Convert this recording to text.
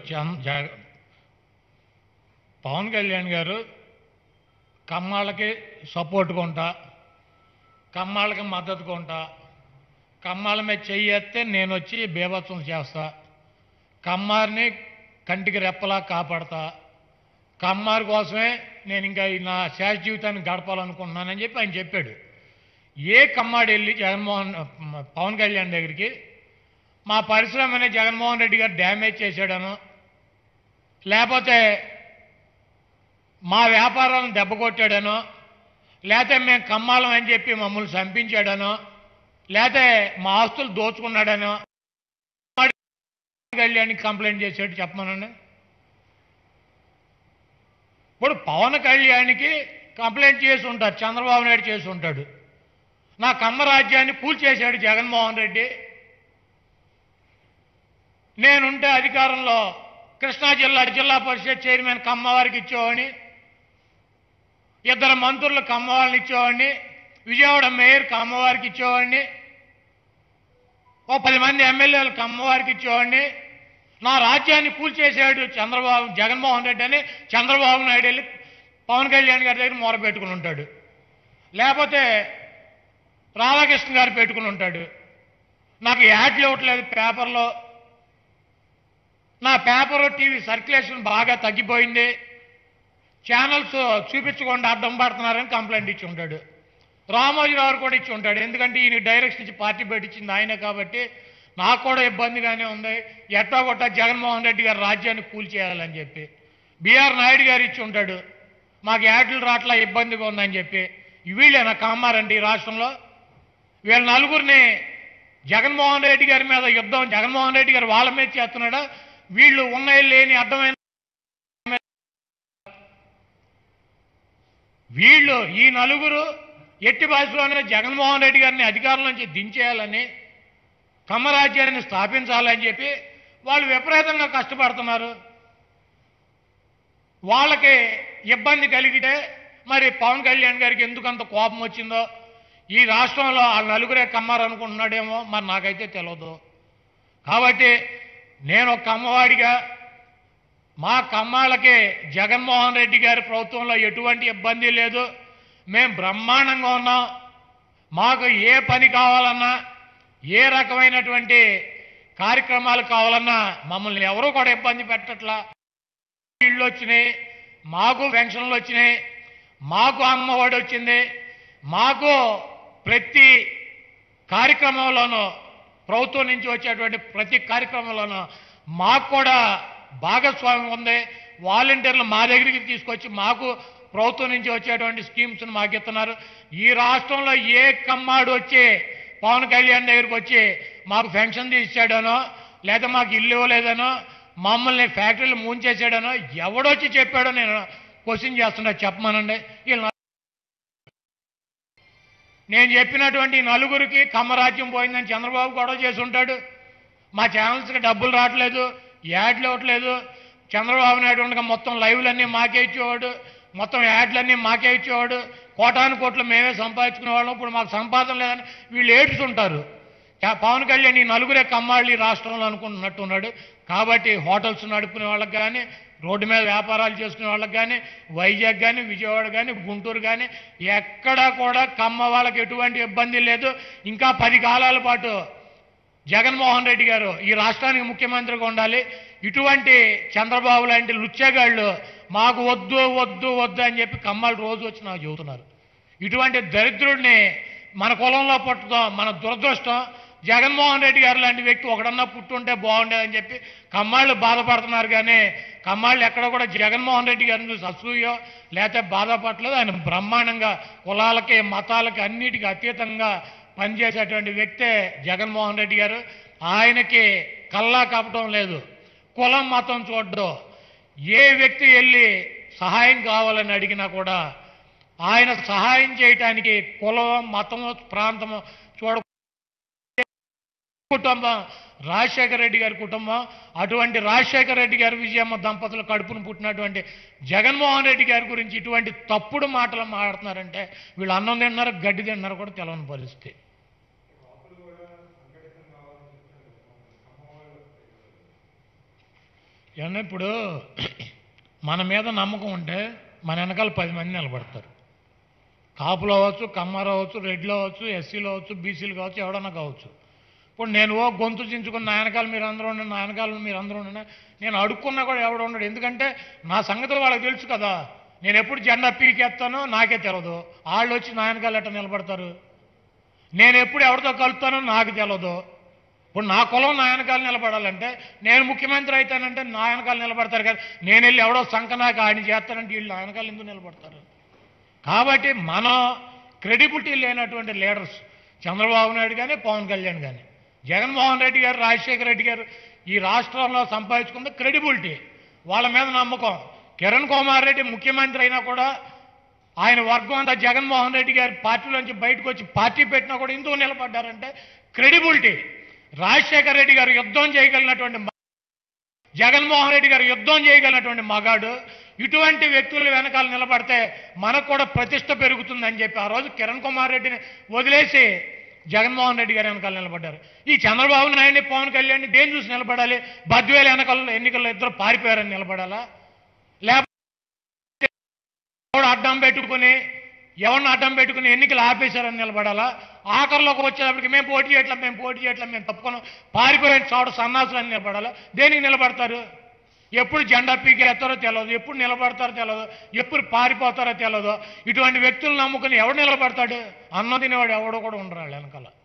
చం- జగ- పవన్ కళ్యాణ్ గారు కమ్మాళ్ళకి సపోర్ట్ కొంటా కమ్మాళ్ళకి మద్దతు కొంటా కమ్మాళ్ళ మీద చెయ్యేస్తే నేను వచ్చి బీభత్సం చేస్తా కమ్మారిని కంటికి రెప్పలా కాపాడతా కమ్మారి కోసమే నేను ఇంకా ఈ నా శేష జీవితాన్ని గడపాలనుకుంటున్నానని చెప్పి ఆయన చెప్పాడు ఏ కమ్మాడు వెళ్ళి జగన్మోహన్ పవన్ కళ్యాణ్ దగ్గరికి మా పరిశ్రమని జగన్మోహన్ రెడ్డి గారు డ్యామేజ్ చేశాడను లేకపోతే మా వ్యాపారాలను దెబ్బ కొట్టాడనో లేకపోతే మేము కమ్మాలం అని చెప్పి మమ్మల్ని చంపించాడనో లేకపోతే మా ఆస్తులు దోచుకున్నాడనో కళ్యాణ్కి కంప్లైంట్ చేసాడు చెప్పమనండి ఇప్పుడు పవన్ కళ్యాణ్కి కంప్లైంట్ చేసి ఉంటారు చంద్రబాబు నాయుడు చేసి ఉంటాడు నా కమ్మ రాజ్యాన్ని కూల్చేశాడు జగన్మోహన్ రెడ్డి నేనుంటే అధికారంలో కృష్ణా జిల్లా జిల్లా పరిషత్ చైర్మన్ కమ్మవారికి ఇచ్చేవాడిని ఇద్దరు మంత్రులు కమ్మవారిని ఇచ్చేవాడిని విజయవాడ మేయర్ కమ్మవారికి ఇచ్చేవాడిని ఓ పది మంది ఎమ్మెల్యేలు కమ్మవారికి ఇచ్చేవాడిని నా రాజ్యాన్ని కూల్చేశాడు చంద్రబాబు జగన్మోహన్ రెడ్డి అని చంద్రబాబు నాయుడు వెళ్ళి పవన్ కళ్యాణ్ గారి దగ్గర మొర పెట్టుకుని ఉంటాడు లేకపోతే రాధాకృష్ణ గారు పెట్టుకుని ఉంటాడు నాకు యాడ్లు ఇవ్వట్లేదు పేపర్లో నా పేపర్ టీవీ సర్క్యులేషన్ బాగా తగ్గిపోయింది ఛానల్స్ చూపించకుండా అడ్డం పడుతున్నారని కంప్లైంట్ ఇచ్చి ఉంటాడు రామోజీరావు కూడా ఇచ్చి ఉంటాడు ఎందుకంటే ఈయన డైరెక్షన్ ఇచ్చి పార్టీ పెట్టించింది ఆయనే కాబట్టి నాకు కూడా ఇబ్బందిగానే ఉంది ఎట్టా కొట్టా జగన్మోహన్ రెడ్డి గారు రాజ్యాన్ని కూల్చేయాలని చెప్పి బీఆర్ నాయుడు గారు ఇచ్చి ఉంటాడు మాకు యాడ్లు రాట్లా ఇబ్బందిగా ఉందని చెప్పి వీళ్ళేనా కామారండి ఈ రాష్ట్రంలో వీళ్ళ నలుగురిని జగన్మోహన్ రెడ్డి గారి మీద యుద్ధం జగన్మోహన్ రెడ్డి గారు వాళ్ళ మీద చేస్తున్నాడా వీళ్ళు ఉన్నాయి లేని అర్థమైన వీళ్ళు ఈ నలుగురు ఎట్టి భాషలోనే జగన్మోహన్ రెడ్డి గారిని అధికారం నుంచి దించేయాలని కమ్మరాజ్యాన్ని స్థాపించాలని చెప్పి వాళ్ళు విపరీతంగా కష్టపడుతున్నారు వాళ్ళకి ఇబ్బంది కలిగితే మరి పవన్ కళ్యాణ్ గారికి ఎందుకు అంత కోపం వచ్చిందో ఈ రాష్ట్రంలో ఆ నలుగురే కమ్మారు అనుకుంటున్నాడేమో మరి నాకైతే తెలియదు కాబట్టి నేను ఒక కమ్మవాడిగా మా కమ్మాళ్ళకి జగన్మోహన్ రెడ్డి గారి ప్రభుత్వంలో ఎటువంటి ఇబ్బంది లేదు మేము బ్రహ్మాండంగా ఉన్నాం మాకు ఏ పని కావాలన్నా ఏ రకమైనటువంటి కార్యక్రమాలు కావాలన్నా మమ్మల్ని ఎవరూ కూడా ఇబ్బంది పెట్టట్లా ఇళ్ళు వచ్చినాయి మాకు పెన్షన్లు వచ్చినాయి మాకు అమ్మఒడి వచ్చింది మాకు ప్రతి కార్యక్రమంలోనూ ప్రభుత్వం నుంచి వచ్చేటువంటి ప్రతి కార్యక్రమంలోనూ మాకు కూడా భాగస్వామ్యం ఉంది వాలంటీర్లు మా దగ్గరికి తీసుకొచ్చి మాకు ప్రభుత్వం నుంచి వచ్చేటువంటి స్కీమ్స్ని మాకు ఇస్తున్నారు ఈ రాష్ట్రంలో ఏ కమ్మాడు వచ్చి పవన్ కళ్యాణ్ దగ్గరికి వచ్చి మాకు పెన్షన్ తీసాడనో లేదా మాకు ఇల్లు ఇవ్వలేదనో మమ్మల్ని ఫ్యాక్టరీలు మూంచేసాడనో ఎవడొచ్చి చెప్పాడో నేను క్వశ్చన్ చేస్తున్నా చెప్పమనండి వీళ్ళు నేను చెప్పినటువంటి ఈ నలుగురికి కమ్మరాజ్యం పోయిందని చంద్రబాబు గొడవ చేసి ఉంటాడు మా ఛానల్స్కి డబ్బులు రావట్లేదు యాడ్లు ఇవ్వట్లేదు చంద్రబాబు నాయుడు ఉండగా మొత్తం లైవ్లన్నీ మాకే ఇచ్చేవాడు మొత్తం యాడ్లన్నీ మాకే ఇచ్చేవాడు కోటాను కోట్లు మేమే సంపాదించుకునే వాళ్ళం ఇప్పుడు మాకు సంపాదన లేదని వీళ్ళు ఏడుస్తుంటారు చా- పవన్ కళ్యాణ్ ఈ నలుగురే కమ్మాళ్ళు ఈ రాష్ట్రంలో అనుకుంటున్నట్టున్నాడు కాబట్టి హోటల్స్ నడుపుకునే వాళ్ళకి కానీ రోడ్డు మీద వ్యాపారాలు చేసుకునే వాళ్ళకి కానీ వైజాగ్ కానీ విజయవాడ కానీ గుంటూరు కానీ ఎక్కడా కూడా కమ్మ వాళ్ళకి ఎటువంటి ఇబ్బంది లేదు ఇంకా పది కాలాల పాటు జగన్మోహన్ రెడ్డి గారు ఈ రాష్ట్రానికి ముఖ్యమంత్రిగా ఉండాలి ఇటువంటి చంద్రబాబు లాంటి లుచ్చగాళ్ళు మాకు వద్దు వద్దు వద్దు అని చెప్పి కమ్మలు రోజు వచ్చి నాకు చెబుతున్నారు ఇటువంటి దరిద్రుడిని మన కులంలో పుట్టడం మన దురదృష్టం జగన్మోహన్ రెడ్డి గారు లాంటి వ్యక్తి ఒకడన్నా పుట్టుంటే బాగుండేదని చెప్పి కమ్మాళ్ళు బాధపడుతున్నారు కానీ కమ్మాళ్ళు ఎక్కడ కూడా జగన్మోహన్ రెడ్డి గారిని చూసి అసూయో లేకపోతే బాధపడలేదు ఆయన బ్రహ్మాండంగా కులాలకి మతాలకి అన్నిటికీ అతీతంగా పనిచేసేటువంటి వ్యక్తే జగన్మోహన్ రెడ్డి గారు ఆయనకి కల్లా కప్పటం లేదు కులం మతం చూడడం ఏ వ్యక్తి వెళ్ళి సహాయం కావాలని అడిగినా కూడా ఆయన సహాయం చేయటానికి కులం మతము ప్రాంతము చూడ కుటుంబం రాజశేఖర రెడ్డి గారి కుటుంబం అటువంటి రాజశేఖర రెడ్డి గారి విజయమ్మ దంపతులు కడుపును పుట్టినటువంటి జగన్మోహన్ రెడ్డి గారి గురించి ఇటువంటి తప్పుడు మాటలు మాట్లాడుతున్నారంటే వీళ్ళు అన్నం తిన్నారు గడ్డి తిన్నారు కూడా తెలవని పరిస్థితి ఏమన్నా ఇప్పుడు మన మీద నమ్మకం ఉంటే మన వెనకాల పది మంది నిలబడతారు కాపులు అవ్వచ్చు కమ్మారు అవ్వచ్చు రెడ్లు అవ్వచ్చు ఎస్సీలు అవ్వచ్చు బీసీలు కావచ్చు ఎవడన్నా కావచ్చు ఇప్పుడు నేను ఓ గొంతు చించుకుని నా వెనకాల మీరు అందరూ ఉండండి నా వెనకాల మీరు అందరూ ఉండండి నేను అడుక్కున్నా కూడా ఎవడు ఉండడు ఎందుకంటే నా సంగతులు వాళ్ళకి తెలుసు కదా నేను ఎప్పుడు జెండా పీకేస్తానో నాకే తెలియదు వాళ్ళు వచ్చి నా వెనకాల ఎట్ట నిలబడతారు నేను ఎప్పుడు ఎవరితో కలుస్తానో నాకు తెలియదు ఇప్పుడు నా కులం నా వెనకాల నిలబడాలంటే నేను ముఖ్యమంత్రి అవుతానంటే నా వెనకాల నిలబడతారు కదా నేను వెళ్ళి ఎవడో సంకనాక ఆయన చేస్తానంటే వీళ్ళు నా వెనకాల ఎందుకు నిలబడతారు కాబట్టి మన క్రెడిబిలిటీ లేనటువంటి లీడర్స్ చంద్రబాబు నాయుడు కానీ పవన్ కళ్యాణ్ కానీ జగన్మోహన్ రెడ్డి గారు రాజశేఖర రెడ్డి గారు ఈ రాష్ట్రంలో సంపాదించుకున్న క్రెడిబిలిటీ వాళ్ళ మీద నమ్మకం కిరణ్ కుమార్ రెడ్డి ముఖ్యమంత్రి అయినా కూడా ఆయన వర్గం అంతా జగన్మోహన్ రెడ్డి గారి పార్టీలోంచి బయటకు వచ్చి పార్టీ పెట్టినా కూడా ఎందుకు నిలబడ్డారంటే క్రెడిబిలిటీ రాజశేఖర రెడ్డి గారు యుద్ధం చేయగలిగినటువంటి మ- జగన్మోహన్ రెడ్డి గారు యుద్ధం చేయగలిగినటువంటి మగాడు ఇటువంటి వ్యక్తుల వెనకాల నిలబడితే మనకు కూడా ప్రతిష్ట పెరుగుతుందని చెప్పి ఆ రోజు కిరణ్ కుమార్ రెడ్డిని వదిలేసి జగన్మోహన్ రెడ్డి గారు వెనకాల నిలబడ్డారు ఈ చంద్రబాబు నాయుడిని పవన్ కళ్యాణ్ని దేని చూసి నిలబడాలి బద్వేలు వెనకాల ఎన్నికల్లో ఇద్దరు పారిపోయారని నిలబడాలా లేకపోతే ఎవడు అడ్డం పెట్టుకుని ఎవరిని అడ్డం పెట్టుకుని ఎన్నికలు ఆపేశారని నిలబడాలా ఆఖరిలోకి వచ్చేటప్పటికి మేము పోటీ చేయట్లా మేము పోటీ చేయట్లా మేము తప్పుకొని పారిపోయే చోట సన్నాసులని నిలబడాలా దేనికి నిలబడతారు ఎప్పుడు జెండా పీకేస్తారో తెలియదు ఎప్పుడు నిలబడతారో తెలియదు ఎప్పుడు పారిపోతారో తెలియదు ఇటువంటి వ్యక్తులను నమ్ముకుని ఎవడు నిలబడతాడు అన్న తినేవాడు ఎవడో కూడా ఉండరు వాళ్ళ వెనకాల